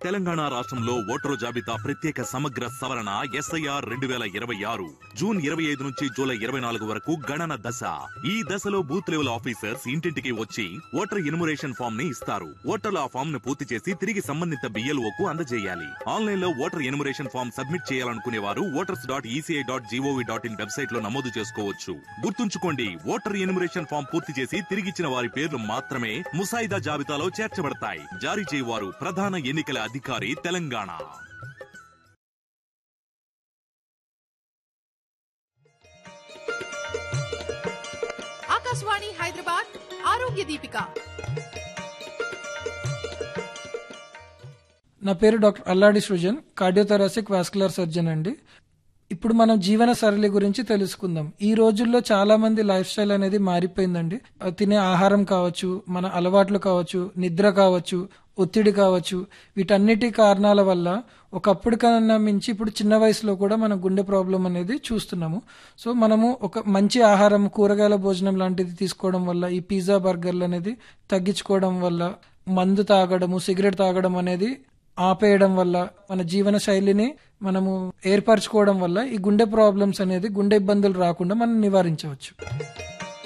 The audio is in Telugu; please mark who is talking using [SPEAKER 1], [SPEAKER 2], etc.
[SPEAKER 1] తెలంగాణ రాష్ట్రంలో ఓటరు జాబితా ప్రత్యేక సమగ్ర సవరణ ఎస్ఐఆర్ రెండు వేల ఇరవై ఆరు జూన్ ఇరవై ఐదు నుంచి జూలై ఇరవై నాలుగు వరకు గణన దశ ఈ దశలో బూత్ లెవెల్ ఆఫీసర్స్ ఇంటింటికి వచ్చి ఓటర్ ఇనుమరేషన్ ఫామ్ ని ఇస్తారు ఓటర్లు ఆ ఫామ్ ను పూర్తి చేసి తిరిగి సంబంధిత బిఎల్ఓ కు అందజేయాలి ఆన్లైన్ లో ఓటర్ ఎనుమరేషన్ ఫామ్ సబ్మిట్ చేయాలనుకునే వారు voters dot ECI dot GOV dot in website లో నమోదు చేసుకోవచ్చు గుర్తుంచుకోండి ఓటర్ ఎనుమరేషన్ ఫామ్ పూర్తి చేసి తిరిగిచ్చిన వారి పేర్లు మాత్రమే ముసాయిదా జాబితాలో చేర్చబడతాయి జారీ చేయవారు ప్రధాన ఎన్నికల అధికారి తెలంగాణ
[SPEAKER 2] ఆకాశవాణి హైదరాబాద్ ఆరోగ్య దీపిక
[SPEAKER 3] నా పేరు doctor Alladi Srujan cardiothoracic vascular surgeon అండి ఇప్పుడు మనం జీవన సరళి గురించి తెలుసుకుందాం ఈ రోజుల్లో చాలా మంది లైఫ్ స్టైల్ అనేది మారిపోయిందండి ఆ తినే ఆహారం కావచ్చు మన అలవాట్లు కావచ్చు నిద్ర కావచ్చు ఒత్తిడి కావచ్చు వీటన్నిటి కారణాల వల్ల ఒకప్పుడు కన్నా మించి ఇప్పుడు చిన్న వయసులో కూడా మన గుండె ప్రాబ్లం అనేది చూస్తున్నాము సో మనము ఒక మంచి ఆహారం కూరగాయల భోజనం లాంటిది తీసుకోవడం వల్ల ఈ పిజ్జా బర్గర్లు అనేది తగ్గించుకోవడం వల్ల మందు తాగడము సిగరెట్ తాగడం అనేది ఆపేయడం వల్ల మన జీవన శైలిని మనము ఏర్పరచుకోవడం వల్ల ఈ గుండె ప్రాబ్లమ్స్ అనేది గుండె ఇబ్బందులు రాకుండా మనం నివారించవచ్చు